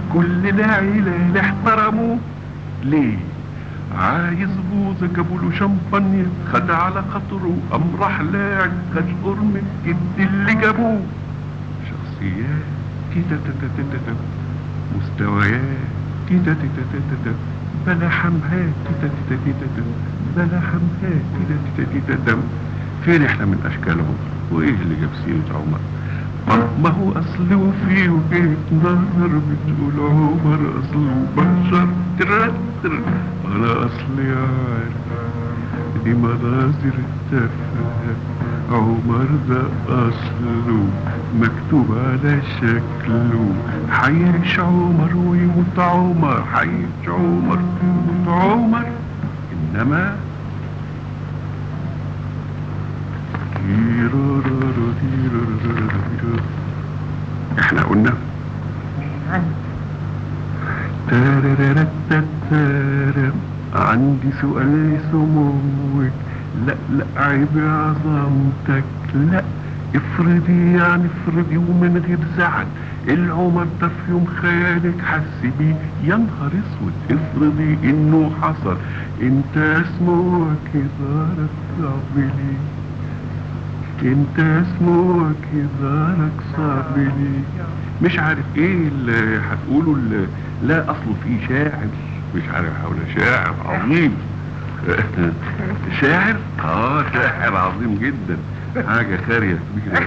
كل العيلة اللي احترموه ليه عايز بوزة جابوا له شمبانيا خد على خاطره قام راح لاعب خد قرم الجد اللي جابوه شخصيات كده تتتتت مستويات كده تتتتت بلا حمهات كده تتتتت بلا حمهات كده تتتتت فين احنا من اشكالهم وايه اللي جاب سيرة عمر ما- ما هو اصل وفي وجهة نظر بتقول عمر اصله بشر ترتر انا اصلي عارف دي مناظر تافهة عمر ده اصله مكتوب على شكله حيعيش عمر ويموت عمر حيعيش عمر ويموت عمر انما احنا قلنا تاراراراتاتارا. عندي سؤال لسموك لا لا عيب عظمتك لا افرضي يعني افرضي ومن غير زعل العمر ده في يوم خيالك حس بيه يا نهار اسود افرضي انه حصل انت اسمك هزارك صعب ليه انت اسمك هزارك صعب ليه مش عارف ايه اللي هتقوله اللي لا اصله في شاعر مش عارف حول شاعر عظيم شاعر اه شاعر عظيم جدا حاجة خارية كبيرة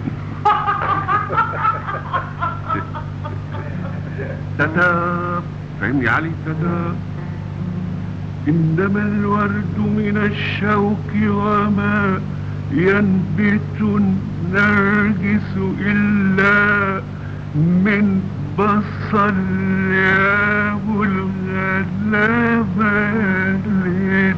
تتا فاهمني يا علي تتا إنما الورد من الشوك وما ينبت النرجس إلا من بصل يا أبو الغلابة ليل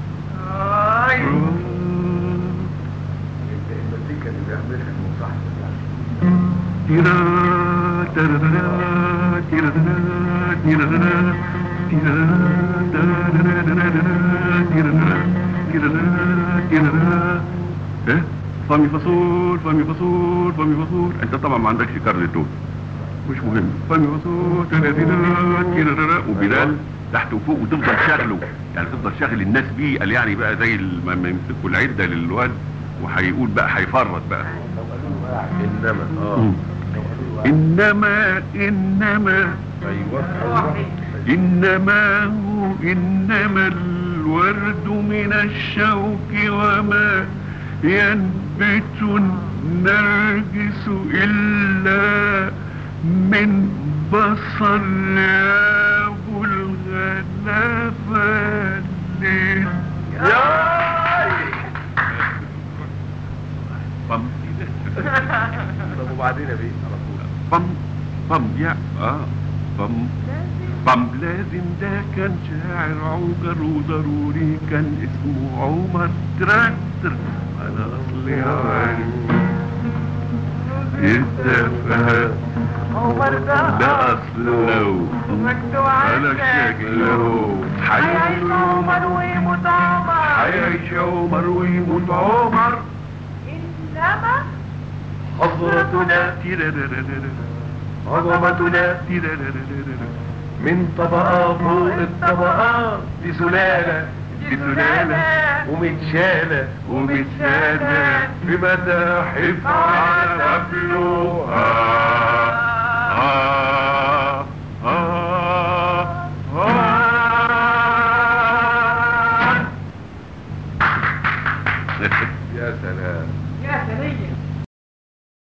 المزيكا اللي بيعملها المصحف تيرا ترارا تيرارا تيرارا تيرارا ترارا تيرارا تيرارا تيرارا ايه فامي فاصول فامي فاصول فامي فاصول انت طبعا ما عندكش كارنتون مش مهم فامي فاصول تيرارا تيرارا وبلال تحت وفوق وتفضل شغله يعني تفضل شغل الناس بيه قال يعني بقى زي ما ما يمسكوا العده للواد وهيقول بقى هيفرط بقى انما اه مم. انما انما ايوه انما هو انما الورد من الشوك وما ينبت النرجس الا من بصل يا ابو الغلافه الليل بم طب وبعدين يا بيه على طول بم بم يا اه بم بم لازم ده كان شاعر عوجر وضروري كان اسمه عمر تراكتر انا اصلي عارف التفاهة عمر ده ده اصله مكتوب على على شكله هيعيش عمر ويموت عمر حيعيش عمر ويموت عمر انما حضرتنا تيرارارارا. عظمتنا تيرارارارا. من طبقة فوق الطبقات دي سلالة دي سلالة ومتشالة ومتسانة في متاحف على قبلها آه آه آه يا سلام يا سليم